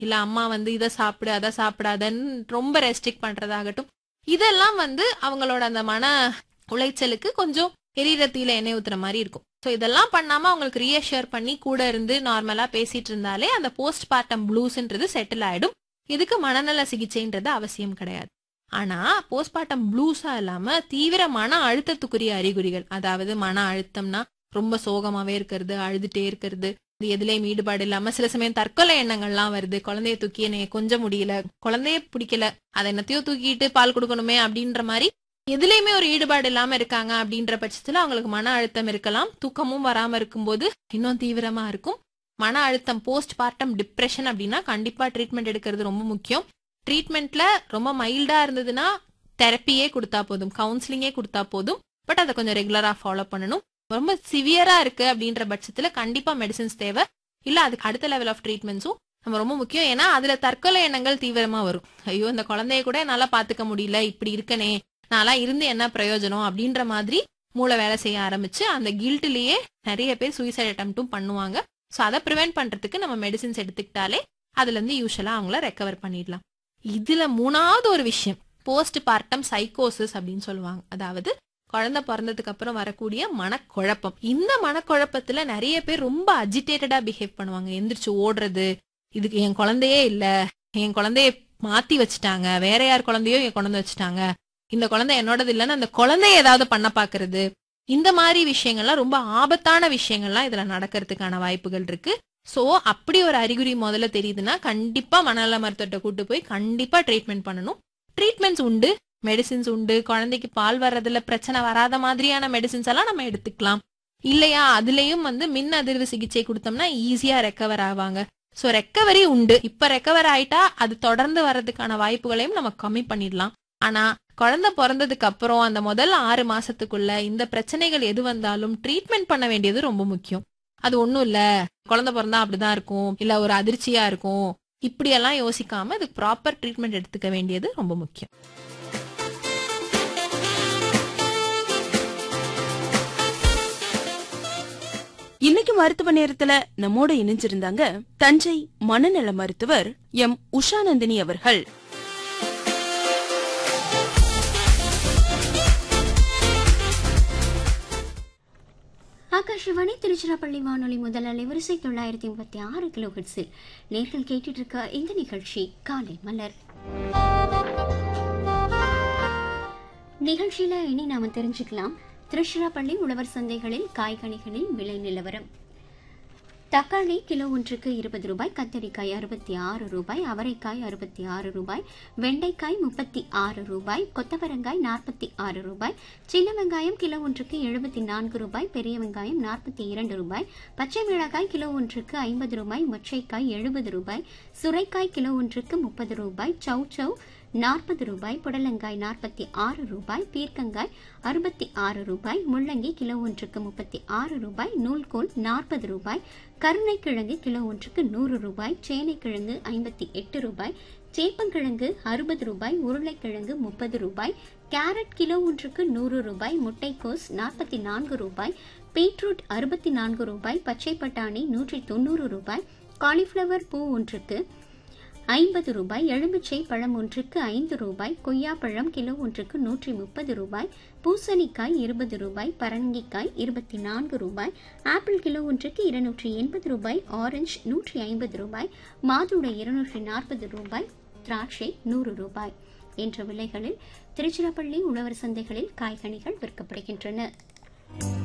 இல்ல அம்மா வந்து இதை சாப்பிடு அதை சாப்பிடாதன்னு ரொம்ப ரெஸ்ட்ரிக்ட் பண்றதாகட்டும் இதெல்லாம் வந்து அவங்களோட அந்த மன உளைச்சலுக்கு கொஞ்சம் எரியிற தீல எண்ணெய் ஊத்துற மாதிரி இருக்கும் ஸோ இதெல்லாம் பண்ணாம அவங்களுக்கு ரீஅஷூர் பண்ணி கூட இருந்து நார்மலா பேசிட்டு இருந்தாலே அந்த போஸ்ட் பார்ட்டம் ப்ளூஸ்ன்றது செட்டில் ஆயிடும் இதுக்கு மனநல சிகிச்சைன்றது அவசியம் கிடையாது ஆனா போஸ்ட்மார்ட்டம் ப்ளூஸா இல்லாம தீவிர மன அழுத்தத்துக்குரிய அறிகுறிகள் அதாவது மன அழுத்தம்னா ரொம்ப சோகமாவே இருக்கிறது அழுதுட்டே இருக்கிறது இது எதுலயும் ஈடுபாடு இல்லாம சில சமயம் தற்கொலை எண்ணங்கள்லாம் வருது குழந்தைய தூக்கி என்னைய கொஞ்சம் முடியல குழந்தைய பிடிக்கல அதை என்னத்தையோ தூக்கிட்டு பால் கொடுக்கணுமே அப்படின்ற மாதிரி எதுலயுமே ஒரு ஈடுபாடு இல்லாம இருக்காங்க அப்படின்ற பட்சத்துல அவங்களுக்கு மன அழுத்தம் இருக்கலாம் தூக்கமும் வராம இருக்கும்போது இன்னும் தீவிரமா இருக்கும் மன அழுத்தம் போஸ்ட் பார்ட்டம் டிப்ரெஷன் அப்படின்னா கண்டிப்பா ட்ரீட்மெண்ட் எடுக்கிறது ரொம்ப முக்கியம் ட்ரீட்மெண்ட்ல ரொம்ப மைல்டா இருந்ததுன்னா தெரப்பியே கொடுத்தா போதும் கவுன்சிலிங்கே கொடுத்தா போதும் பட் அதை கொஞ்சம் ரெகுலரா ஃபாலோ பண்ணணும் ரொம்ப சிவியரா இருக்கு அப்படின்ற பட்சத்துல கண்டிப்பா மெடிசின்ஸ் தேவை இல்ல அதுக்கு அடுத்த லெவல் ஆஃப் ட்ரீட்மெண்ட்ஸும் நம்ம ரொம்ப முக்கியம் ஏன்னா அதுல தற்கொலை எண்ணங்கள் தீவிரமா வரும் ஐயோ இந்த குழந்தைய கூட என்னால பாத்துக்க முடியல இப்படி இருக்கனே நான்லாம் இருந்து என்ன பிரயோஜனம் அப்படின்ற மாதிரி மூளை வேலை செய்ய ஆரம்பிச்சு அந்த கில்ட்லயே நிறைய பேர் சூசைட் அட்டம்ப்டும் பண்ணுவாங்க ஸோ அதை ப்ரிவென்ட் பண்றதுக்கு நம்ம மெடிசின்ஸ் எடுத்துக்கிட்டாலே அதுல இருந்து யூஸ்வலா அவங்கள ரெக்கவர் பண்ணிடலாம் இதுல மூணாவது ஒரு விஷயம் போஸ்ட் பார்ட்டம் சைக்கோசிஸ் அப்படின்னு சொல்லுவாங்க அதாவது குழந்தை பிறந்ததுக்கு அப்புறம் வரக்கூடிய மனக்குழப்பம் இந்த மனக்குழப்பத்துல நிறைய பேர் ரொம்ப அஜிடேட்டடா பிஹேவ் பண்ணுவாங்க எந்திரிச்சு ஓடுறது இதுக்கு என் குழந்தையே இல்ல என் குழந்தைய மாத்தி வச்சுட்டாங்க வேற யார் குழந்தையோ என் குழந்தை வச்சுட்டாங்க இந்த குழந்தை என்னோடது இல்லைன்னு அந்த குழந்தைய ஏதாவது பண்ண பாக்குறது இந்த மாதிரி விஷயங்கள்லாம் ரொம்ப ஆபத்தான விஷயங்கள்லாம் இதுல நடக்கிறதுக்கான வாய்ப்புகள் இருக்கு சோ அப்படி ஒரு அறிகுறி முதல்ல தெரியுதுன்னா கண்டிப்பா மனநல மருத்துவத்தை கூட்டு போய் கண்டிப்பா ட்ரீட்மெண்ட் பண்ணணும் ட்ரீட்மெண்ட்ஸ் உண்டு மெடிசின்ஸ் உண்டு குழந்தைக்கு பால் வர்றதுல பிரச்சனை வராத மாதிரியான மெடிசின்ஸ் எல்லாம் நம்ம எடுத்துக்கலாம் இல்லையா அதுலயும் வந்து மின் அதிர்வு சிகிச்சை கொடுத்தோம்னா ஈஸியா ரெக்கவர் ஆவாங்க சோ ரெக்கவரி உண்டு இப்ப ரெக்கவர் ஆயிட்டா அது தொடர்ந்து வர்றதுக்கான வாய்ப்புகளையும் நம்ம கம்மி பண்ணிடலாம் ஆனா குழந்தை பிறந்ததுக்கு அப்புறம் அந்த முதல் ஆறு மாசத்துக்குள்ள இந்த பிரச்சனைகள் எது வந்தாலும் ட்ரீட்மெண்ட் பண்ண வேண்டியது ரொம்ப முக்கியம் அது ஒண்ணும் இல்ல குழந்தை பிறந்தா அப்படிதான் இருக்கும் இல்ல ஒரு அதிர்ச்சியா இருக்கும் இப்படியெல்லாம் யோசிக்காம இதுக்கு ப்ராப்பர் ட்ரீட்மெண்ட் எடுத்துக்க வேண்டியது ரொம்ப முக்கியம் இன்னைக்கு மருத்துவ நேரத்துல நம்மோட இணைஞ்சிருந்தாங்க தஞ்சை மனநல மருத்துவர் எம் உஷாநந்தினி அவர்கள் ஆகாஷவாணி திருச்சிராப்பள்ளி வானொலி முதல் அலைவரிசை தொள்ளாயிரத்தி முப்பத்தி ஆறு கிலோ ஹெட்ஸில் நேர்கள் கேட்டுட்டு இருக்க இந்த நிகழ்ச்சி காலை மலர் நிகழ்ச்சியில இனி நாம தெரிஞ்சுக்கலாம் திருச்சிராப்பள்ளி உழவர் சந்தைகளில் காய்கனிகளின் விலை நிலவரம் தக்காளி கிலோ ஒன்றுக்கு இருபது ரூபாய் கத்தரிக்காய் அறுபத்தி ஆறு ரூபாய் அவரைக்காய் அறுபத்தி ஆறு ரூபாய் வெண்டைக்காய் முப்பத்தி ஆறு ரூபாய் கொத்தவரங்காய் நாற்பத்தி ஆறு ரூபாய் சின்ன வெங்காயம் கிலோ ஒன்றுக்கு எழுபத்தி நான்கு ரூபாய் பெரிய வெங்காயம் நாற்பத்தி இரண்டு ரூபாய் பச்சை மிளகாய் கிலோ ஒன்றுக்கு ஐம்பது ரூபாய் மொச்சைக்காய் எழுபது ரூபாய் சுரைக்காய் கிலோ ஒன்றுக்கு முப்பது ரூபாய் சௌ சௌ நாற்பது ரூபாய் புடலங்காய் நாற்பத்தி ஆறு ரூபாய் பீர்க்கங்காய் அறுபத்தி ஆறு ரூபாய் முள்ளங்கி கிலோ ஒன்றுக்கு முப்பத்தி ஆறு ரூபாய் நூல்கோல் நாற்பது ரூபாய் கருணைக்கிழங்கு கிலோ ஒன்றுக்கு நூறு ரூபாய் சேனைக்கிழங்கு ஐம்பத்தி எட்டு ரூபாய் சேப்பங்கிழங்கு அறுபது ரூபாய் உருளைக்கிழங்கு முப்பது ரூபாய் கேரட் கிலோ ஒன்றுக்கு நூறு ரூபாய் முட்டைக்கோஸ் நாற்பத்தி நான்கு ரூபாய் பீட்ரூட் அறுபத்தி நான்கு ரூபாய் பச்சை பட்டாணி நூற்றி தொண்ணூறு ரூபாய் காலிஃப்ளவர் பூ ஒன்றுக்கு ஐம்பது ரூபாய் எலுமிச்சை பழம் ஒன்றுக்கு ஐந்து ரூபாய் கொய்யாப்பழம் கிலோ ஒன்றுக்கு நூற்றி முப்பது ரூபாய் பூசணிக்காய் இருபது ரூபாய் பரங்கிக்காய் இருபத்தி நான்கு ரூபாய் ஆப்பிள் கிலோ ஒன்றுக்கு இருநூற்றி எண்பது ரூபாய் ஆரஞ்சு நூற்றி ஐம்பது ரூபாய் மாதுளை இருநூற்றி நாற்பது ரூபாய் திராட்சை நூறு ரூபாய் என்ற விலைகளில் திருச்சிராப்பள்ளி உழவர் சந்தைகளில் காய்கனிகள் விற்கப்படுகின்றன